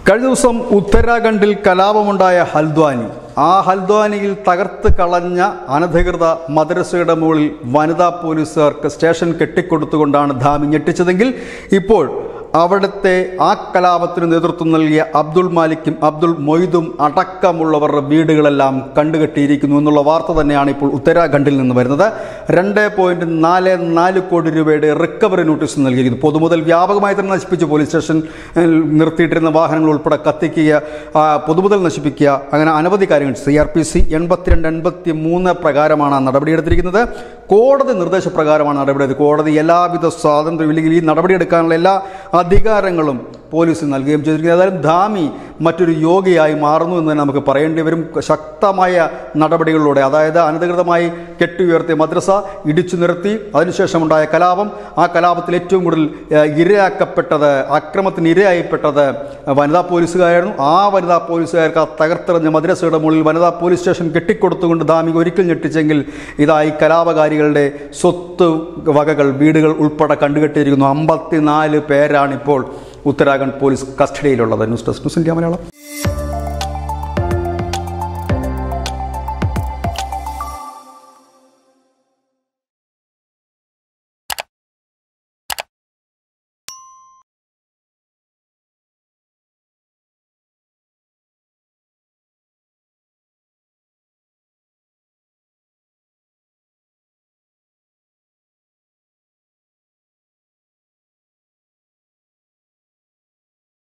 കഴിഞ്ഞ ദിവസം ഉത്തരാഖണ്ഡിൽ കലാപമുണ്ടായ ഹൽദ്വാനി ആ ഹൽദ്വാനിയിൽ തകർത്ത് കളഞ്ഞ അനധികൃത മദ്രസയുടെ മുകളിൽ വനിതാ പോലീസുകാർക്ക് സ്റ്റേഷൻ കെട്ടിക്കൊടുത്തുകൊണ്ടാണ് ധാമി ഞെട്ടിച്ചതെങ്കിൽ ഇപ്പോൾ അവിടുത്തെ ആ കലാപത്തിന് നേതൃത്വം നൽകിയ അബ്ദുൾ മാലിക്കും അബ്ദുൾ മൊയ്തും അടക്കമുള്ളവരുടെ വീടുകളെല്ലാം കണ്ടുകെട്ടിയിരിക്കുന്നു എന്നുള്ള വാർത്ത തന്നെയാണ് ഇപ്പോൾ ഉത്തരാഖണ്ഡിൽ നിന്ന് വരുന്നത് രണ്ട് പോയിന്റ് നാല് നാല് കോടി രൂപയുടെ റിക്കവറി നോട്ടീസ് നൽകിയിരിക്കുന്നു പൊതുമുതൽ വ്യാപകമായി തന്നെ നശിപ്പിച്ചു പോലീസ് സ്റ്റേഷൻ നിർത്തിയിട്ടിരുന്ന വാഹനങ്ങൾ ഉൾപ്പെടെ കത്തിക്കുക ആ, പൊതുമുതൽ നശിപ്പിക്കുക അങ്ങനെ അനവധി കാര്യങ്ങൾ സി ആർ പി സി എൺപത്തിരണ്ട് എൺപത്തി മൂന്ന് പ്രകാരമാണ് ആ നടപടിയെടുത്തിരിക്കുന്നത് കോടതി നിർദ്ദേശപ്രകാരമാണ് നടപടിയെടുത്തത് കോടതി എല്ലാവിധ സ്വാതന്ത്ര്യം ഇല്ലെങ്കിൽ ഈ നടപടിയെടുക്കാനുള്ള എല്ലാ അധികാരങ്ങളും പോലീസിന് നൽകുകയും ചെയ്തിരിക്കുന്നത് ഏതായാലും ധാമി മറ്റൊരു യോഗിയായി മാറുന്നു എന്ന് തന്നെ നമുക്ക് പറയേണ്ടി വരും ശക്തമായ നടപടികളിലൂടെ അതായത് അനധികൃതമായി കെട്ടിയുയർത്തിയ മദ്രസ ഇടിച്ചു നിർത്തി അതിനുശേഷമുണ്ടായ കലാപം ആ കലാപത്തിൽ ഏറ്റവും കൂടുതൽ ഏഹ്, ഇരയാക്കപ്പെട്ടത് അക്രമത്തിന് ഇരയായിപ്പെട്ടത് വനിതാ പോലീസുകാരായിരുന്നു ആ വനിതാ പോലീസുകാർക്ക് ആ തകർത്തെറിഞ്ഞ മദ്രസയുടെ മുകളിൽ വനിതാ പോലീസ് സ്റ്റേഷൻ കെട്ടിക്കൊടുത്തുകൊണ്ട് ധാമിക ഒരിക്കൽ ഞെട്ടിച്ചെങ്കിൽ ഇതായി കലാപകാരികളുടെ സ്വത്ത് വകകൾ വീടുകൾ ഉൾപ്പെടെ കണ്ടുകെട്ടിയിരിക്കുന്നു അമ്പത്തിനാല് പേരാണിപ്പോൾ ഉത്തരാഖണ്ഡ് പോലീസ് കസ്റ്റഡിയിലുള്ളത് news desk news India Malayalam